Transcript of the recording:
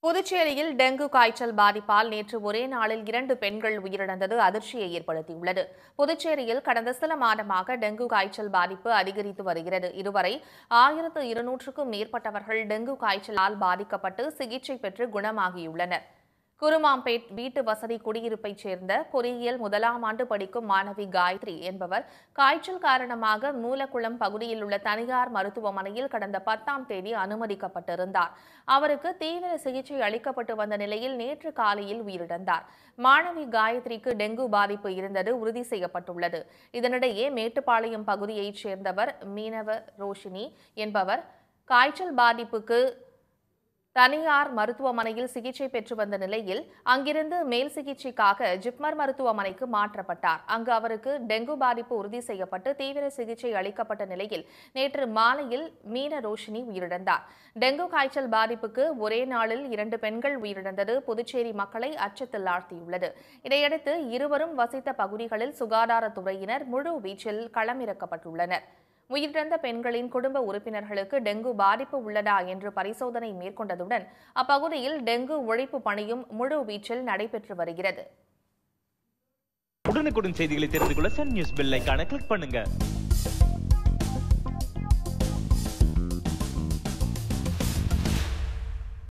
புதுச்சேரியில் டெங்கு காய்ச்சல் பாதிப்பால் நேற்று ஒரே நாளில் இரண்டு பெண்கள் உயிரிழந்தது அதிர்ச்சியை ஏற்படுத்தியுள்ளது புதுச்சேரியில் கடந்த சில மாதமாக டெங்கு காய்ச்சல் பாதிப்பு அதிகரித்து வருகிறது இதுவரை ஆயிரத்து இருநூற்றுக்கும் மேற்பட்டவர்கள் டெங்கு காய்ச்சலால் பாதிக்கப்பட்டு சிகிச்சை பெற்று குணமாகியுள்ளனர் குருமாம்பேட் வீட்டு வசதி குடியிருப்பைச் சேர்ந்த பொறியியல் முதலாம் ஆண்டு படிக்கும் மாணவி காயத்ரி என்பவர் காய்ச்சல் காரணமாக மூலக்குளம் பகுதியில் உள்ள தனியார் மருத்துவமனையில் கடந்த பத்தாம் தேதி அனுமதிக்கப்பட்டிருந்தார் அவருக்கு தீவிர சிகிச்சை அளிக்கப்பட்டு வந்த நிலையில் நேற்று காலையில் உயிரிழந்தார் மாணவி காயத்ரிக்கு டெங்கு பாதிப்பு இருந்தது உறுதி செய்யப்பட்டுள்ளது இதனிடையே மேட்டுப்பாளையம் பகுதியைச் சேர்ந்தவர் மீனவ ரோஷினி என்பவர் காய்ச்சல் பாதிப்புக்கு தனியார் மருத்துவமனையில் சிகிச்சை பெற்று வந்த நிலையில் அங்கிருந்து மேல் சிகிச்சைக்காக ஜிப்மர் மருத்துவமனைக்கு மாற்றப்பட்டார் அங்கு அவருக்கு டெங்கு பாதிப்பு உறுதி செய்யப்பட்டு தீவிர சிகிச்சை அளிக்கப்பட்ட நிலையில் நேற்று மாலையில் மீன ரோஷினி உயிரிழந்தார் டெங்கு காய்ச்சல் பாதிப்புக்கு ஒரே நாளில் இரண்டு பெண்கள் உயிரிழந்தது புதுச்சேரி மக்களை அச்சத்தில் ஆழ்த்தியுள்ளது இதையடுத்து இருவரும் வசித்த பகுதிகளில் சுகாதாரத்துறையினர் முழு வீச்சில் களமிறக்கப்பட்டுள்ளனர் உயிரிழந்த பெண்களின் குடும்ப உறுப்பினர்களுக்கு டெங்கு பாதிப்பு உள்ளதா என்று பரிசோதனை மேற்கொண்டதுடன் அப்பகுதியில் டெங்கு ஒழிப்பு பணியும் முழு வீச்சில் நடைபெற்று வருகிறது உடனுக்குடன் செய்திகளை தெரிந்து கொள்ள சன் நியூஸ் பெல் ஐகானை கிளிக் பண்ணுங்க